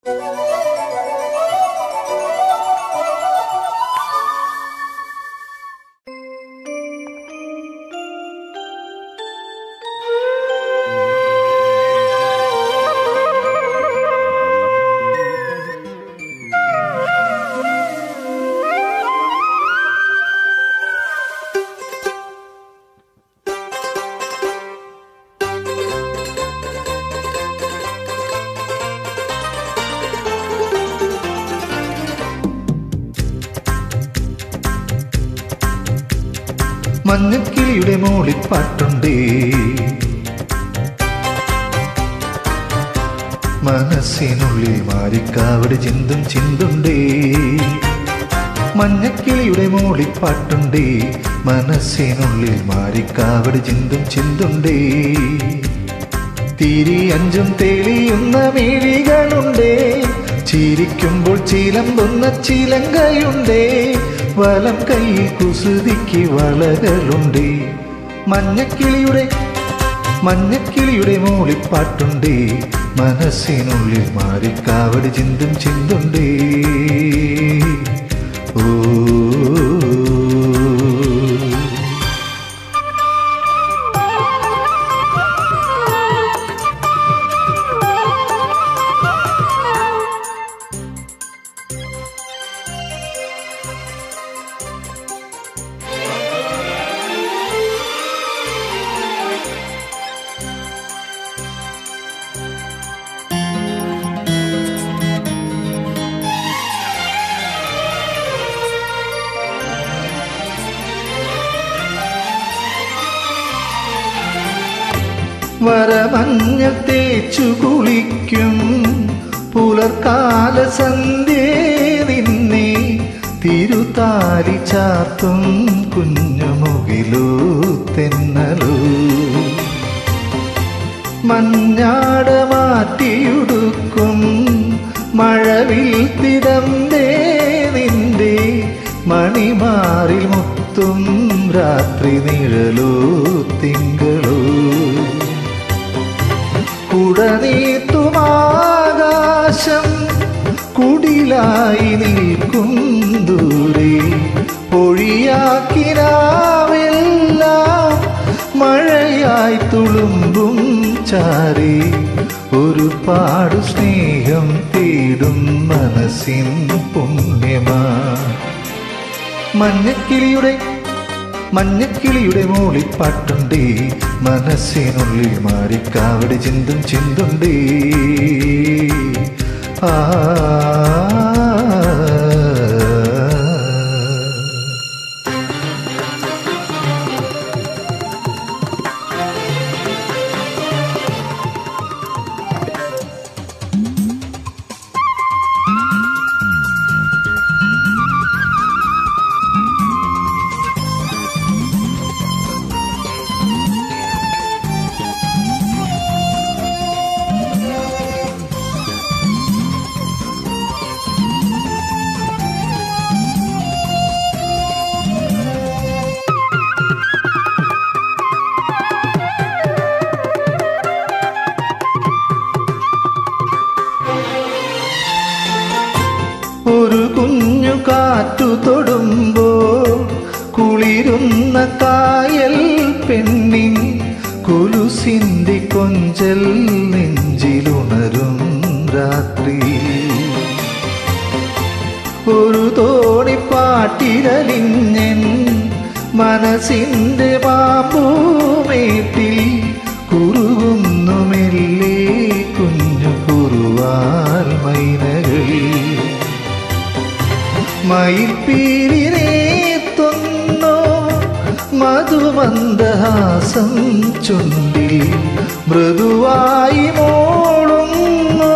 മഞ്ഞക്കിളിയുടെ മോളിൽ പാട്ടുണ്ടേ മനസ്സിനുള്ളിൽ മാറിക്കാവട് ചിന്തും ചിന്തുണ്ടേ മഞ്ഞക്കിളിയുടെ മോളിൽ പാട്ടുണ്ടേ മനസ്സിനുള്ളിൽ മാറിക്കാവട് ചിന്തും ചിന്തുണ്ടേ തിരി അഞ്ചും തെളിയുന്ന മിഴികളുണ്ടേ ചിരിക്കുമ്പോൾ ചിലമ്പുന്ന ചിലങ്കയുണ്ടേ വലം കയ്യിൽ കുസൃതിക്ക് വളകളുണ്ടേ മഞ്ഞക്കിളിയുടെ മഞ്ഞക്കിളിയുടെ മൂളിപ്പാട്ടുണ്ടേ മനസ്സിനുള്ളിൽ മാറിക്കാവടി ചിന്തും ചിന്തുണ്ടേ ഓ വരമഞ്ഞ തേച്ചു കുളിക്കും പുലർക്കാല സന്ധ്യേ നിന്നെ തിരുതാലി ചാത്തും കുഞ്ഞുമുകിലോ തെന്നലോ മഞ്ഞാട മാറ്റിയുടുക്കും മഴവിൽ തിടമ്പേ നിന്റെ മണിമാറിൽ മുത്തും രാത്രി നിഴലോ തിങ്കളോ കുടനീത്തുമാകാശം കുടിലായി നിൽക്കും ദൂരെ ഒഴിയാക്കിനാവെല്ലാം മഴയായി തുളുമ്പും ചാരി ഒരു പാടു സ്നേഹം തേടും മനസ്സിൻ പുണ്യമാ മഞ്ഞക്കിളിയുടെ മഞ്ഞക്കിളിയുടെ മൂളിപ്പാട്ടുണ്ടേ മനസ്സിനുള്ളിൽ മാറിക്കാവടി ചിന്തും ചിന്തുണ്ടേ ആ ഒരു കുഞ്ഞു കാറ്റു തൊടുമ്പോ കുളിരുന്ന കായൽ പെണ്ണിൻ കുലുസിന്റെ കൊഞ്ചൽ നെഞ്ചിലുണരും രാത്രി ഒരു തോണിപ്പാട്ടിരലിഞ്ഞൻ മനസ്സിന്റെ പാമ്പൂമേട്ടിൽ കുറുകുന്നു മെല്ലെ കുഞ്ഞു കുറുവാൽ മൈനകൾ മയിൽപ്പീലിനെ തൊന്നോ മധുമന്ദഹാസം ചുണ്ടിൽ മൃദുവായി മോളുന്നു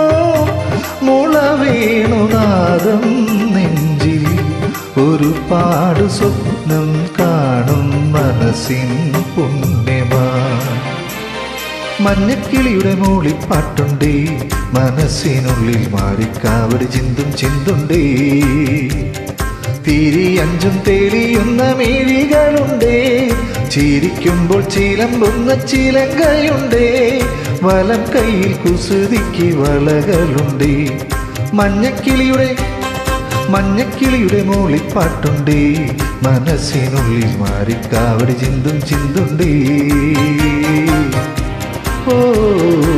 മുളവേണുനാദം നെഞ്ചിൽ ഒരു പാടു സ്വപ്നം കാണും മനസ്സിൻ പുണ്യമാ മഞ്ഞക്കിളിയുടെ മൂളിപ്പാട്ടുണ്ടേ മനസ്സിനുള്ളിൽ മാറിക്കാവടി ചിന്തും ചിന്തുണ്ടേ തിരി അഞ്ചും തെളിയുന്ന മിഴികളുണ്ടേ ചിരിക്കുമ്പോൾ ചിലമ്പുന്ന ചിലങ്കയുണ്ടേ വലം കയ്യിൽ കുസൃതിക്ക് വളകളുണ്ടേ മഞ്ഞക്കിളിയുടെ മഞ്ഞക്കിളിയുടെ മൂളിപ്പാട്ടുണ്ടേ മനസ്സിനുള്ളിൽ മാറിക്കാവടി ചിന്തും ചിന്തുണ്ടേ ഓ